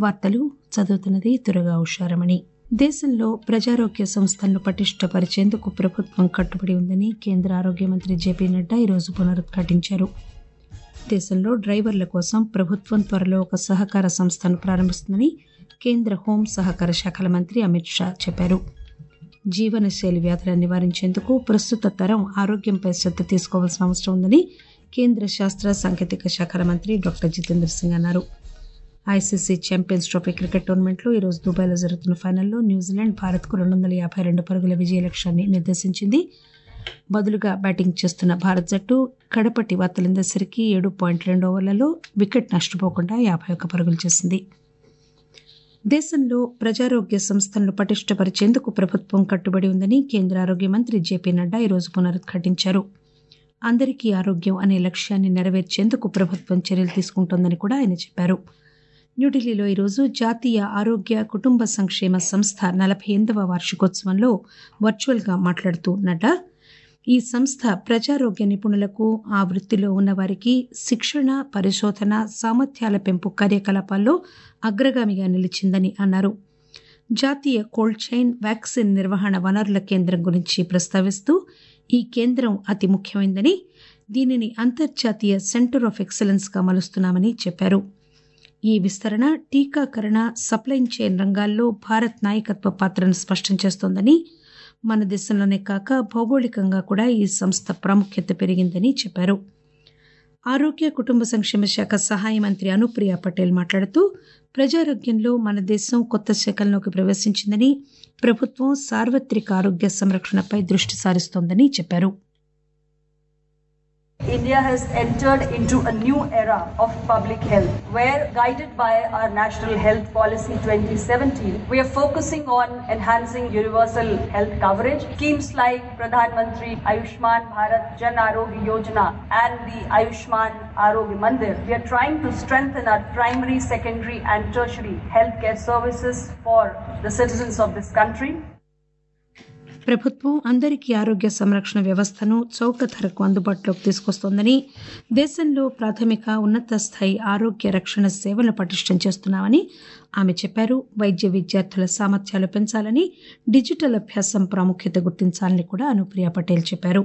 వార్తలు చదువుతున్నది తురగా ఉషారమణి దేశంలో ప్రజారోగ్య సంస్థలను పటిష్టపరిచేందుకు ప్రభుత్వం కట్టుబడి ఉందని కేంద్ర ఆరోగ్య మంత్రి జేపీ నడ్డా ఈరోజు పునరుద్ఘాటించారు దేశంలో డ్రైవర్ల కోసం ప్రభుత్వం త్వరలో ఒక సహకార సంస్థను ప్రారంభిస్తుందని కేంద్ర హోం సహకార శాఖల మంత్రి అమిత్ షా చెప్పారు జీవనశైలి వ్యాధులను నివారించేందుకు ప్రస్తుత తరం ఆరోగ్యంపై శ్రద్ధ తీసుకోవాల్సిన అవసరం ఉందని కేంద్ర శాస్త్ర సాంకేతిక శాఖల మంత్రి డాక్టర్ జితేంద్ర సింగ్ అన్నారు ఐసీసీ ఛాంపియన్స్ ట్రోఫీ క్రికెట్ టోర్నమెంట్లో ఈరోజు దుబాయ్లో జరుగుతున్న ఫైనల్లో న్యూజిలాండ్ భారత్కు రెండు వందల యాభై రెండు పరుగుల విజయ లక్ష్యాన్ని నిర్దేశించింది బదులుగా బ్యాటింగ్ చేస్తున్న భారత్ జట్టు కడపటి వార్తలందేసరికి ఏడు పాయింట్ రెండు ఓవర్లలో వికెట్ నష్టపోకుండా యాభై ఒక్క పరుగులు చేసింది దేశంలో ప్రజారోగ్య సంస్థలను పటిష్టపరిచేందుకు ప్రభుత్వం కట్టుబడి ఉందని కేంద్ర ఆరోగ్య మంత్రి జేపీ నడ్డా ఈరోజు పునరుద్ఘాటించారు అందరికీ ఆరోగ్యం అనే లక్ష్యాన్ని నెరవేర్చేందుకు ప్రభుత్వం చర్యలు తీసుకుంటోందని కూడా ఆయన చెప్పారు న్యూఢిల్లీలో ఈరోజు జాతీయ ఆరోగ్య కుటుంబ సంక్షేమ సంస్థ నలభై ఎనిమిదవ వార్షికోత్సవంలో వర్చువల్గా మాట్లాడుతూ నడ్డా ఈ సంస్థ ప్రజారోగ్య నిపుణులకు ఆ వృత్తిలో ఉన్నవారికి శిక్షణ పరిశోధన సామర్థ్యాల పెంపు కార్యకలాపాల్లో అగ్రగామిగా నిలిచిందని అన్నారు జాతీయ కోల్డ్ చైన్ వ్యాక్సిన్ నిర్వహణ వనరుల కేంద్రం గురించి ప్రస్తావిస్తూ ఈ కేంద్రం అతి ముఖ్యమైందని దీనిని అంతర్జాతీయ సెంటర్ ఆఫ్ ఎక్సలెన్స్ గా మలుస్తున్నామని చెప్పారు ఈ విస్తరణ టీకాకరణ సప్లై చైన్ రంగాల్లో భారత్ నాయకత్వ పాత్రను స్పష్టం చేస్తోందని మన దేశంలోనే కాక భౌగోళికంగా కూడా ఈ సంస్థ ప్రాముఖ్యత పెరిగిందని చెప్పారు ఆరోగ్య కుటుంబ సంక్షేమ శాఖ సహాయ మంత్రి అనుప్రియ పటేల్ మాట్లాడుతూ ప్రజారోగ్యంలో మన దేశం కొత్త శాఖల్లోకి ప్రవేశించిందని ప్రభుత్వం సార్వత్రిక ఆరోగ్య సంరక్షణపై దృష్టి సారిస్తోందని చెప్పారు India has entered into a new era of public health where, guided by our National Health Policy 2017, we are focusing on enhancing universal health coverage. Schemes like Pradhan Mantri Ayushman Bharat Jan Arogya Yojana and the Ayushman Arogya Mandir. We are trying to strengthen our primary, secondary, and tertiary healthcare services for the citizens of this country. ప్రభుత్వం అందరికీ ఆరోగ్య సంరక్షణ వ్యవస్థను చౌక ధరకు అందుబాటులోకి తీసుకొస్తోందని దేశంలో ప్రాథమిక ఉన్నత స్థాయి ఆరోగ్య రక్షణ సేవలను పటిష్టం చేస్తున్నామని ఆమె చెప్పారు వైద్య విద్యార్థుల సామర్థ్యాలు పెంచాలని డిజిటల్ అభ్యాసం ప్రాముఖ్యత గుర్తించాలని కూడా అనుప్రియ పటేల్ చెప్పారు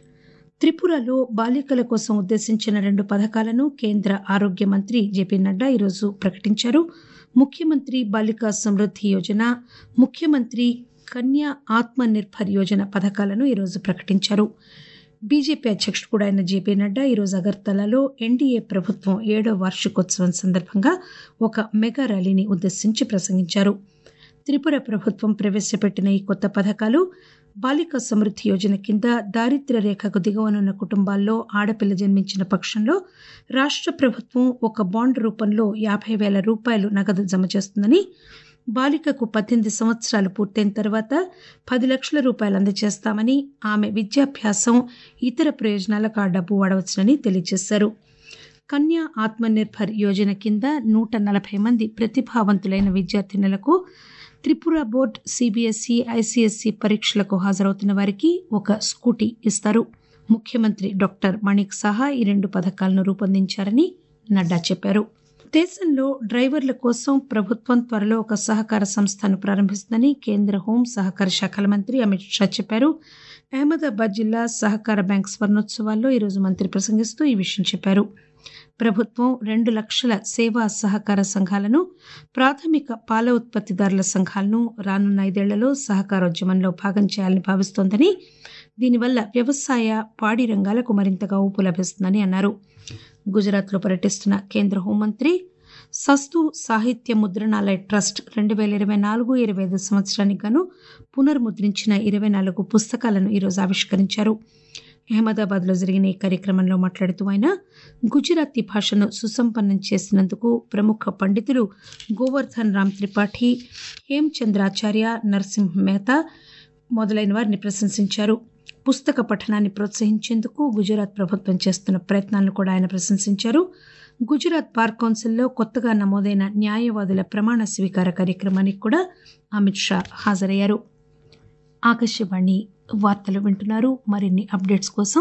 త్రిపురలో బాలికల కోసం ఉద్దేశించిన రెండు పథకాలను కేంద్ర ఆరోగ్య మంత్రి జేపీ నడ్డా ఈరోజు ప్రకటించారు ముఖ్యమంత్రి బాలికా సమృద్ధి యోజన ముఖ్యమంత్రి కన్యా ఆత్మ నిర్భర్ యోజన పథకాలను ఈరోజు ప్రకటించారు బీజేపీ అధ్యక్షుడు కూడా అయిన జేపీ నడ్డా ఈరోజు అగర్తలలో ఎన్డీఏ ప్రభుత్వం ఏడో వార్షికోత్సవం సందర్భంగా ఒక మెగా ర్యాలీని ఉద్దేశించి ప్రసంగించారు త్రిపుర ప్రభుత్వం ప్రవేశపెట్టిన ఈ కొత్త పథకాలు బాలికా సమృద్ధి యోజన కింద దారిద్ర్య రేఖకు దిగువనున్న కుటుంబాల్లో ఆడపిల్ల జన్మించిన పక్షంలో రాష్ట్ర ప్రభుత్వం ఒక బాండ్ రూపంలో యాభై వేల రూపాయలు నగదు జమ చేస్తుందని బాలికకు పద్దెనిమిది సంవత్సరాలు పూర్తయిన తర్వాత పది లక్షల రూపాయలు అందజేస్తామని ఆమె విద్యాభ్యాసం ఇతర ప్రయోజనాలకు ఆ డబ్బు వాడవచ్చునని తెలియజేశారు కన్యా ఆత్మనిర్భర్ యోజన కింద నూట నలభై మంది ప్రతిభావంతులైన విద్యార్థినులకు త్రిపుర బోర్డు సిబిఎస్ఈ ఐసీఎస్ఈ పరీక్షలకు హాజరవుతున్న వారికి ఒక స్కూటీ ఇస్తారు ముఖ్యమంత్రి డాక్టర్ మణిక్ సహా ఈ రెండు పథకాలను రూపొందించారని నడ్డా చెప్పారు దేశంలో డ్రైవర్ల కోసం ప్రభుత్వం త్వరలో ఒక సహకార సంస్థను ప్రారంభిస్తుందని కేంద్ర హోం సహకార శాఖల మంత్రి అమిత్ షా చెప్పారు అహ్మదాబాద్ జిల్లా సహకార బ్యాంక్ స్వర్ణోత్సవాల్లో ఈరోజు మంత్రి ప్రసంగిస్తూ ఈ విషయం చెప్పారు ప్రభుత్వం రెండు లక్షల సేవా సహకార సంఘాలను ప్రాథమిక పాల ఉత్పత్తిదారుల సంఘాలను రానున్న ఐదేళ్లలో సహకారోద్యమంలో భాగం చేయాలని భావిస్తోందని దీనివల్ల వ్యవసాయ పాడి రంగాలకు మరింతగా ఊపు లభిస్తుందని అన్నారు గుజరాత్లో పర్యటిస్తున్న కేంద్ర హోంమంత్రి సస్తు సాహిత్య ముద్రణాలయ ట్రస్ట్ రెండు వేల ఇరవై నాలుగు ఇరవై ఐదు సంవత్సరానికి గాను పునర్ముద్రించిన ఇరవై నాలుగు పుస్తకాలను ఈరోజు ఆవిష్కరించారు అహ్మదాబాద్లో జరిగిన ఈ కార్యక్రమంలో మాట్లాడుతూ ఆయన గుజరాతీ భాషను సుసంపన్నం చేసినందుకు ప్రముఖ పండితులు గోవర్ధన్ రామ్ త్రిపాఠి హేమ్చంద్రాచార్య నరసింహ్ మెహతా మొదలైన వారిని ప్రశంసించారు పుస్తక పఠనాన్ని ప్రోత్సహించేందుకు గుజరాత్ ప్రభుత్వం చేస్తున్న ప్రయత్నాలను కూడా ఆయన ప్రశంసించారు గుజరాత్ బార్ కౌన్సిల్లో కొత్తగా నమోదైన న్యాయవాదుల ప్రమాణ స్వీకార కార్యక్రమానికి కూడా అమిత్ షా హాజరయ్యారు ఆకాశవాణి వార్తలు వింటున్నారు మరిన్ని అప్డేట్స్ కోసం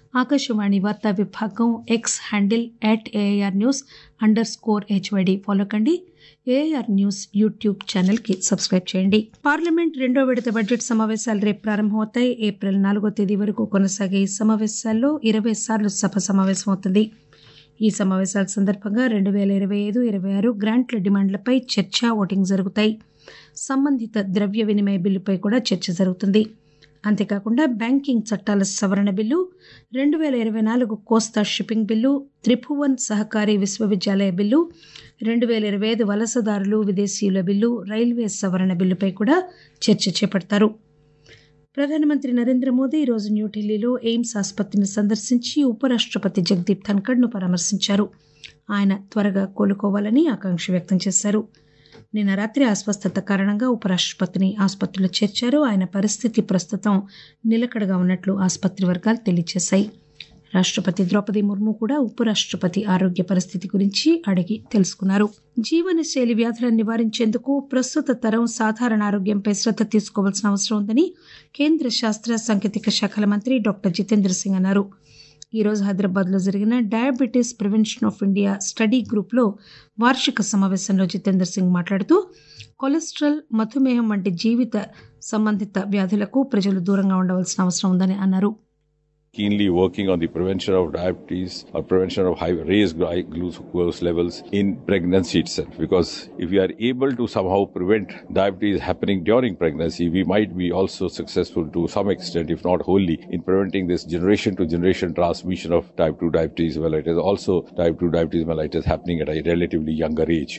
ఆకాశవాణి వార్తా విభాగం X handle at AIR news underscore HYD follow కండి ఏఐఆర్ న్యూస్ యూట్యూబ్ ఛానల్ కి సబ్స్క్రైబ్ చేయండి పార్లమెంట్ రెండో విడత బడ్జెట్ సమావేశాలు రేపు ప్రారంభమవుతాయి ఏప్రిల్ నాలుగో తేదీ వరకు కొనసాగే ఈ సమావేశాల్లో ఇరవై సార్లు సభ సమావేశమవుతుంది ఈ సమావేశాల సందర్భంగా రెండు పేల ఇరవై ఐదు ఇరవై ఆరు గ్రాంట్ల డిమాండ్లపై చర్చ ఓటింగ్ జరుగుతాయి సంబంధిత ద్రవ్య వినిమయ బిల్లుపై కూడా చర్చ జరుగుతుంది అంతేకాకుండా బ్యాంకింగ్ చట్టాల సవరణ బిల్లు రెండు పేల ఇరవై నాలుగు కోస్తా shipping bill Tribhuvan Sahkari Vishwavidyalaya bill రెండు పేల ఇరవై ఐదు వలసదారులు విదేశీయుల బిల్లు రైల్వే సవరణ బిల్లుపై కూడా చర్చ చేపడతారు ప్రధానమంత్రి నరేంద్ర మోదీ ఈరోజు న్యూఢిల్లీలో ఎయిమ్స్ ఆసుపత్రిని సందర్శించి ఉపరాష్టపతి జగదీప్ ధన్కడ్ ను పరామర్శించారు ఆయన త్వరగా కోలుకోవాలని ఆకాంక్ష వ్యక్తం చేశారు నిన్న రాత్రి అస్వస్థత కారణంగా ఉపరాష్టపతిని ఆసుపత్రిలో చేర్చారు ఆయన పరిస్థితి ప్రస్తుతం నిలకడగా ఉన్నట్లు ఆసుపత్రి వర్గాలు తెలియజేశాయి రాష్టపతి ద్రౌపది ముర్ము కూడా ఉపరాష్టపతి ఆరోగ్య పరిస్థితి గురించి అడిగి తెలుసుకున్నారు జీవనశైలి వ్యాధులను నివారించేందుకు ప్రస్తుత తరం సాధారణ ఆరోగ్యంపై శ్రద్ధ తీసుకోవాల్సిన అవసరం ఉందని కేంద్ర శాస్త్ర సాంకేతిక శాఖల మంత్రి డాక్టర్ జితేంద్ర సింగ్ అన్నారు ఈ రోజు హైదరాబాద్ లో జరిగిన diabetes prevention of India study group లో వార్షిక సమావేశంలో జితేందర్ సింగ్ మాట్లాడుతూ కొలెస్ట్రాల్ మధుమేహం వంటి జీవిత సంబంధిత వ్యాధులకు ప్రజలు దూరంగా ఉండవలసిన అవసరం ఉందని అన్నారు keenly working on the prevention of diabetes or prevention of high raised glucose levels in pregnancy itself. Because if we are able to somehow prevent diabetes happening during pregnancy, we might be also successful to some extent, if not wholly, in preventing this generation to generation transmission of type 2 diabetes mellitus. Also, type 2 diabetes mellitus happening at a relatively younger age.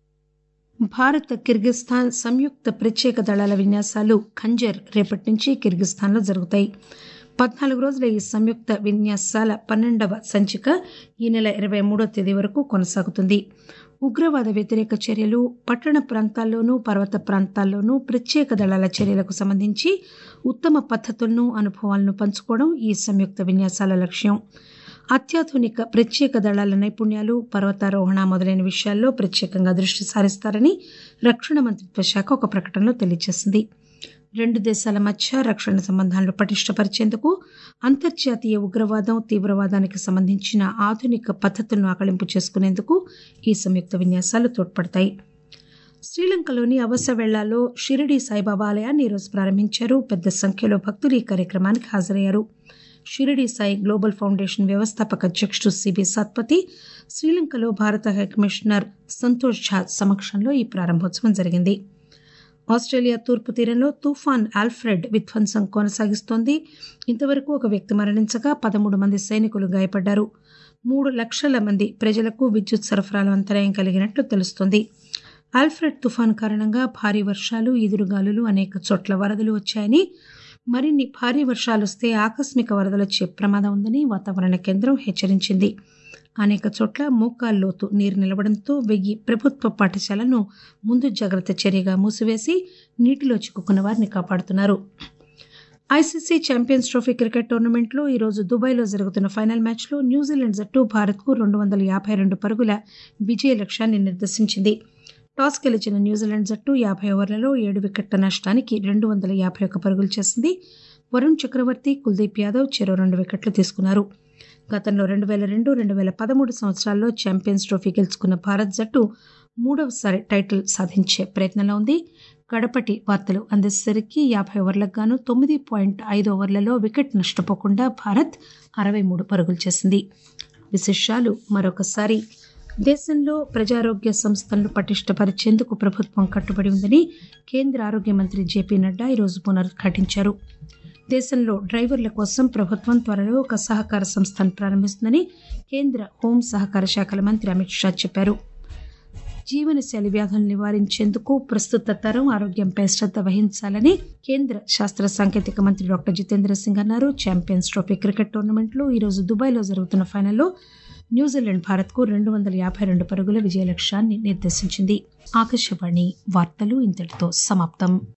Bharat Kyrgyzstan సంయుక్త ప్రత్యేక దళాల విన్యాసాలు ఖంజర్ రేపటి నుంచి కిర్గిస్థాన్లో జరుగుతాయి పద్నాలుగు రోజుల ఈ సంయుక్త విన్యాసాల పన్నెండవ సంచిక ఈ నెల ఇరవై మూడో తేదీ వరకు కొనసాగుతుంది ఉగ్రవాద వ్యతిరేక చర్యలు పట్టణ ప్రాంతాల్లోనూ పర్వత ప్రాంతాల్లోనూ ప్రత్యేక దళాల చర్యలకు సంబంధించి ఉత్తమ పద్దతులను అనుభవాలను పంచుకోవడం ఈ సంయుక్త విన్యాసాల లక్ష్యం అత్యాధునిక ప్రత్యేక దళాల నైపుణ్యాలు పర్వతారోహణ మొదలైన విషయాల్లో ప్రత్యేకంగా దృష్టి సారిస్తారని రక్షణ మంత్రిత్వ శాఖ ఒక ప్రకటనలో తెలియజేసింది రెండు దేశాల మధ్య రక్షణ సంబంధాలను పటిష్టపరిచేందుకు అంతర్జాతీయ ఉగ్రవాదం తీవ్రవాదానికి సంబంధించిన ఆధునిక పద్దతులను ఆకళింపు చేసుకునేందుకు ఈ సంయుక్త విన్యాసాలు తోడ్పడతాయి శ్రీలంకలోని అవసవెళ్లాలో షిరిడి సాయిబాబా ఆలయాన్ని ఈరోజు ప్రారంభించారు పెద్ద సంఖ్యలో భక్తులు ఈ కార్యక్రమానికి హాజరయ్యారు షిరిడి సాయి గ్లోబల్ ఫౌండేషన్ వ్యవస్థాపక అధ్యక్షుడు సిబి సత్పతి శ్రీలంకలో భారత హైకమిషనర్ సంతోష్ ఝా సమక్షంలో ఈ ప్రారంభోత్సవం జరిగింది ఆస్ట్రేలియా తూర్పు తీరంలో తుఫాన్ ఆల్ఫ్రెడ్ విధ్వంసం కొనసాగిస్తోంది ఇంతవరకు ఒక వ్యక్తి మరణించగా పదమూడు మంది సైనికులు గాయపడ్డారు మూడు లక్షల మంది ప్రజలకు విద్యుత్ సరఫరాలో అంతరాయం కలిగినట్లు తెలుస్తోంది ఆల్ఫ్రెడ్ తుఫాన్ కారణంగా భారీ వర్షాలు ఈదురుగాలులు అనేక చోట్ల వరదలు వచ్చాయని మరిన్ని భారీ వర్షాలు వస్తే ఆకస్మిక వరదలు వచ్చే ప్రమాదం ఉందని వాతావరణ కేంద్రం హెచ్చరించింది అనేక చోట్ల మోకాల్లోతు నీరు నిలవడంతో వెయ్యి ప్రభుత్వ పాఠశాలను ముందు జాగ్రత్త చర్యగా మూసివేసి నీటిలో చిక్కుకున్న వారిని కాపాడుతున్నారు ఐసీసీ ఛాంపియన్స్ ట్రోఫీ క్రికెట్ టోర్నమెంట్లో ఈరోజు దుబాయ్లో జరుగుతున్న ఫైనల్ మ్యాచ్లో న్యూజిలాండ్ జట్టు భారత్కు రెండు వందల యాభై రెండు పరుగుల విజయ లక్ష్యాన్ని నిర్దేశించింది టాస్ గెలిచిన న్యూజిలాండ్ జట్టు యాభై ఓవర్లలో ఏడు వికెట్ల నష్టానికి రెండు వందల యాభై ఒక్క పరుగులు చేసింది వరుణ్ చక్రవర్తి కుల్దీప్ యాదవ్ చెరో రెండు వికెట్లు తీసుకున్నారు గతంలో రెండు వేల రెండు రెండు వేల పదమూడు సంవత్సరాల్లో ఛాంపియన్స్ ట్రోఫీ గెలుచుకున్న భారత్ జట్టు మూడవసారి టైటిల్ సాధించే ప్రయత్నంలో ఉంది గడపటి వార్తలు అందేసరికి యాభై ఓవర్లకు గాను తొమ్మిది పాయింట్ ఐదు ఓవర్లలో వికెట్ నష్టపోకుండా భారత్ అరవై మూడు పరుగులు చేసింది విశేషాలు మరొకసారి దేశంలో ప్రజారోగ్య సంస్థలను పటిష్టపరిచేందుకు ప్రభుత్వం కట్టుబడి ఉందని కేంద్ర ఆరోగ్య మంత్రి జేపీ నడ్డా ఈరోజు పునరుద్ఘాటించారు దేశంలో డ్రైవర్ల కోసం ప్రభుత్వం త్వరలో ఒక సహకార సంస్థను ప్రారంభిస్తుందని కేంద్ర హోం సహకార శాఖల మంత్రి అమిత్ షా చెప్పారు జీవనశైలి వ్యాధులను నివారించేందుకు ప్రస్తుత తరం ఆరోగ్యంపై శ్రద్ధ వహించాలని కేంద్ర శాస్త్ర సాంకేతిక మంత్రి డాక్టర్ జితేంద్ర సింగ్ అన్నారు ఛాంపియన్స్ ట్రోఫీ క్రికెట్ టోర్నమెంట్లో ఈరోజు దుబాయ్లో జరుగుతున్న ఫైనల్లో న్యూజిలాండ్ భారత్కు రెండు వందల యాభై రెండు పరుగుల విజయ లక్ష్యాన్ని నిర్దేశించింది ఆకాశవాణి వార్తలు ఇంతటితో సమాప్తం